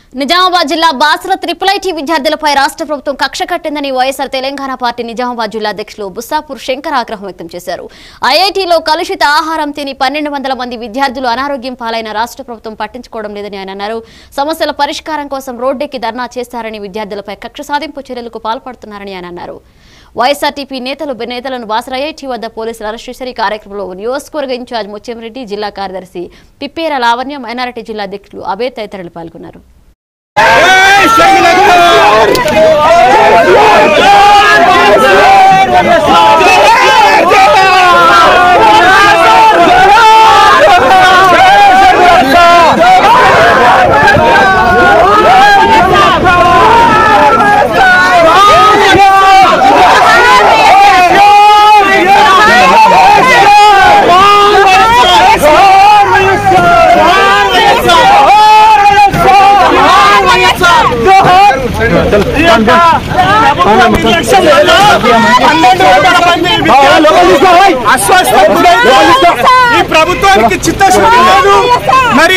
నిజామాబాద్ జిల్లా Basara triple IT విద్యార్థులపై రాష్ట్ర ప్రభుత్వం కక్ష కట్టిందని వైఎస్ఆర్ తెలంగాణ పార్టీ నిజామాబాద్ జిల్లా అధ్యక్షులు బుస్సాపూర్ శంకర్ ఆగ్రహం వ్యక్తం చేశారు ఐఐటీలో కలుషిత ఆహారం తిని పన్నెండు వందల మంది విద్యార్థులు అనారోగ్యం పాలైన రాష్ట్ర ప్రభుత్వం పట్టించుకోవడం లేదని ఆయన అన్నారు సమస్యల పరిష్కారం కోసం రోడ్డెక్కి ధర్నా చేస్తారని విద్యార్థులపై కక్ష సాధింపు చర్యలకు పాల్పడుతున్నారని ఆయన అన్నారు వైఎస్ఆర్టీపీ నేతలు నేతలను బాసర ఐఐటీ వద్ద పోలీసులు అరెస్ట్ చేశారు ఈ కార్యక్రమంలో నియోజకవర్గ ఇన్ఛార్జ్ ముత్యంరెడ్డి జిల్లా కార్యదర్శి పిప్పేర లావణ్య మైనారిటీ జిల్లా అధ్యక్షులు అభయ్ తదితరులు పాల్గొన్నారు అస్వస్థ ఈ ప్రభుత్వానికి చిత్తశుద్ధి లేదు మరి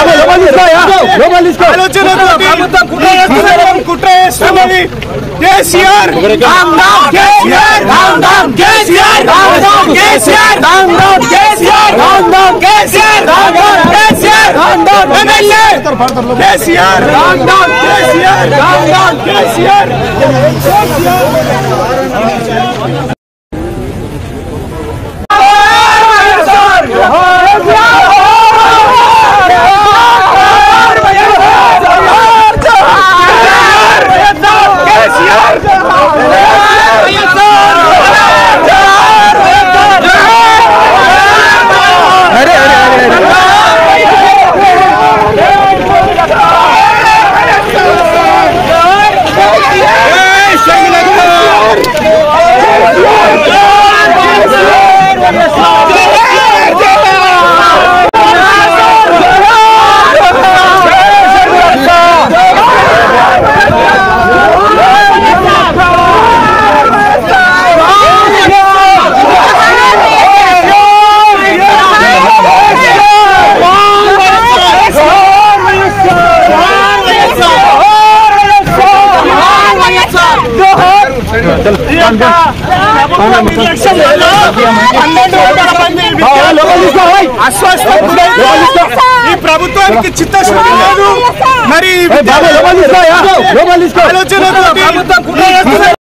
ఆలోచనతో ప్రభుత్వం కుట్ర చేస్తున్నది కేసీఆర్ కేసీఆర్ కేసీఆర్ కేసీఆర్ కేసీఆర్ కేసీఆర్ కేసీఆర్ ఎమ్మెల్యే కేసీఆర్ కేసీఆర్ కేసీఆర్ అస్వస్థ ఈ ప్రభుత్వానికి చిత్తశుద్ధి లేదు మరి ఆలోచనతో ప్రభుత్వం